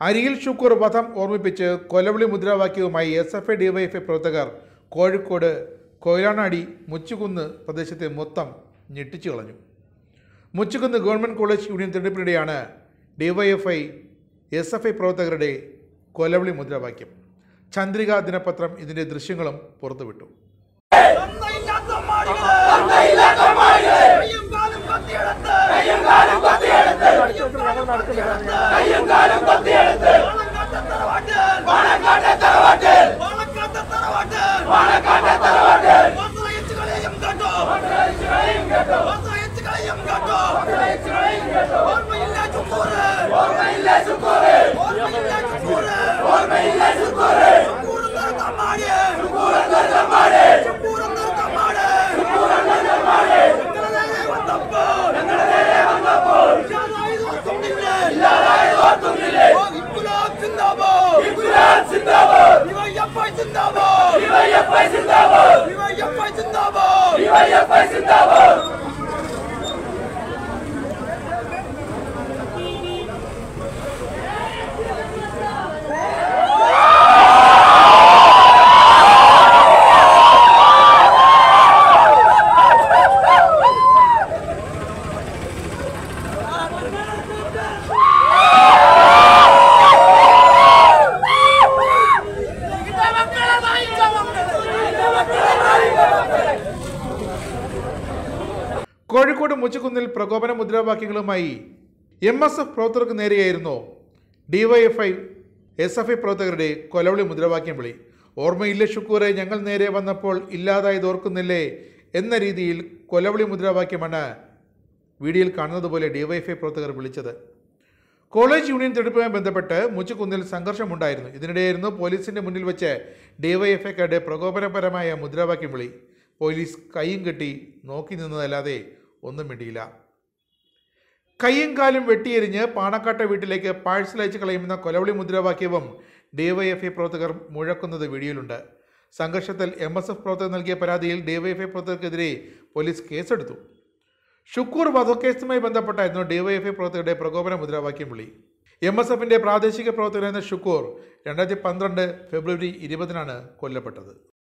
അരിയിൽ ഷുക്കൂർ വധം ഓർമ്മിപ്പിച്ച് കൊലവിളി മുദ്രാവാക്യവുമായി എസ് എഫ് ഐ ഡിവൈഎഫ്ഐ പ്രവർത്തകർ കോഴിക്കോട് കൊയിലാണാടി മുച്ചുകുന്ന് പ്രദേശത്തെ മൊത്തം ഞെട്ടിച്ചു കളഞ്ഞു മുച്ചുകുന്ന് ഗവൺമെൻറ് കോളേജ് യൂണിയൻ തിരഞ്ഞെടുപ്പിനിടെയാണ് ഡിവൈഎഫ്ഐ എസ് എഫ് ഐ പ്രവർത്തകരുടെ കൊലവിളി മുദ്രാവാക്യം ചന്ദ്രിക ദിനപത്രം ഇതിൻ്റെ ദൃശ്യങ്ങളും പുറത്തുവിട്ടു തന്തയില്ലാത്ത മാടികള് തന്തയില്ലാത്ത മാടികള് കയ്യും കാലും കൊത്തിയെടുത്ത് കയ്യും കാലും കൊത്തിയെടുത്ത് കയ്യും കാലും കൊത്തിയെടുത്ത് പാണക്കാട്ടെ തറവാട്ടിൽ പാണക്കാട്ടെ തറവാട്ടിൽ പാണക്കാട്ടെ തറവാട്ടിൽ വസ്ത്രയച്ച് കളയും കേട്ടോ വസ്ത്രയച്ച് കളയും കേട്ടോ വസ്ത്രയച്ച് കളയും കേട്ടോ വസ്ത്രയച്ച് കളയും കേട്ടോ ഓർമ്മയില്ല ചുക്കൂറ് ഓർമ്മയില്ല ചുക്കൂറ് ഓർമ്മയില്ല ചുക്കൂറ് ഓർമ്മയില്ല ചുക്കൂറ് ചുക്കൂറ് തമ്മാടി ചുക്കൂറ് തമ്മാടി ചുക്കൂറ് തമ്മാടി ചുക്കൂറ് തമ്മാടി ഞങ്ങളുടെ നേരെ വന്നപ്പോൾ ഞങ്ങളുടെ നേരെ വന്നപ്പോൾ ഇല്ലാതായത് ഓർക്കുന്നില്ലേ ഇല്ലാതായത് ഓർക്കുന്നില്ലേ ഓ ഇൻകുലാബ് സിന്ദാബാദ് ഇൻകുലാബ് സിന്ദാബാദ് ഡിവൈഎഫ്ഐ സിന്ദാബാദ് ഡിവൈഎഫ്ഐ സിന്ദാബാദ് ഡിവൈഎഫ്ഐ സിന്ദാബാദ് ഡിവൈഎഫ്ഐ സിന്ദാബാദ് കോഴിക്കോട് മുച്ചുകുന്നിൽ പ്രകോപന മുദ്രാവാക്യങ്ങളുമായി എം എസ് എഫ് പ്രവർത്തകർക്ക് നേരെയായിരുന്നു ഡിവൈഎഫ്ഐ എസ് എഫ് ഐ പ്രവർത്തകരുടെ കൊലവിളി മുദ്രാവാക്യം വിളി ഓർമ്മയില്ല ഷുക്കൂറെ ഞങ്ങൾ നേരെ വന്നപ്പോൾ ഇല്ലാതായത് ഓർക്കുന്നില്ലേ എന്ന രീതിയിൽ കൊലവിളി മുദ്രാവാക്യമാണ് വീഡിയോയിൽ കാണുന്നത് പോലെ ഡിവൈഎഫ്ഐ പ്രവർത്തകർ വിളിച്ചത് കോളേജ് യൂണിയൻ തെരഞ്ഞെടുപ്പുമായി ബന്ധപ്പെട്ട് മുച്ചുകുന്നിൽ സംഘർഷമുണ്ടായിരുന്നു ഇതിനിടെയായിരുന്നു പോലീസിന്റെ മുന്നിൽ വെച്ച് ഡിവൈഎഫ്ഐക്കാരുടെ പ്രകോപനപരമായ മുദ്രാവാക്യം വിളി പോലീസ് കൈയും കെട്ടി നോക്കി നിന്നതല്ലാതെ ഒന്നും മിണ്ടിയില്ല കൈയും കാലും വെട്ടിയെരിഞ്ഞ് പാണക്കാട്ടെ വീട്ടിലേക്ക് പാഴ്സൽ അയച്ചു കളയുമെന്ന കൊലവിളി മുദ്രാവാക്യവും ഡിവൈഎഫ്ഐ പ്രവർത്തകർ മുഴക്കുന്നത് വീഡിയോയിലുണ്ട് സംഘർഷത്തിൽ എം എസ് എഫ് പ്രവർത്തകർ നൽകിയ പരാതിയിൽ ഡിവൈഎഫ്ഐ പ്രവർത്തകർക്കെതിരെ പോലീസ് കേസെടുത്തു ഷുക്കൂർ വധക്കേസുമായി ബന്ധപ്പെട്ടായിരുന്നു ഡിവൈഎഫ്ഐ പ്രവർത്തകരുടെ പ്രകോപന മുദ്രാവാക്യം വിളി എം എസ് എഫിന്റെ പ്രാദേശിക പ്രവർത്തകനായിരുന്ന ഷുക്കൂർ രണ്ടായിരത്തി പന്ത്രണ്ട് ഫെബ്രുവരി ഇരുപതിനാണ് കൊല്ലപ്പെട്ടത്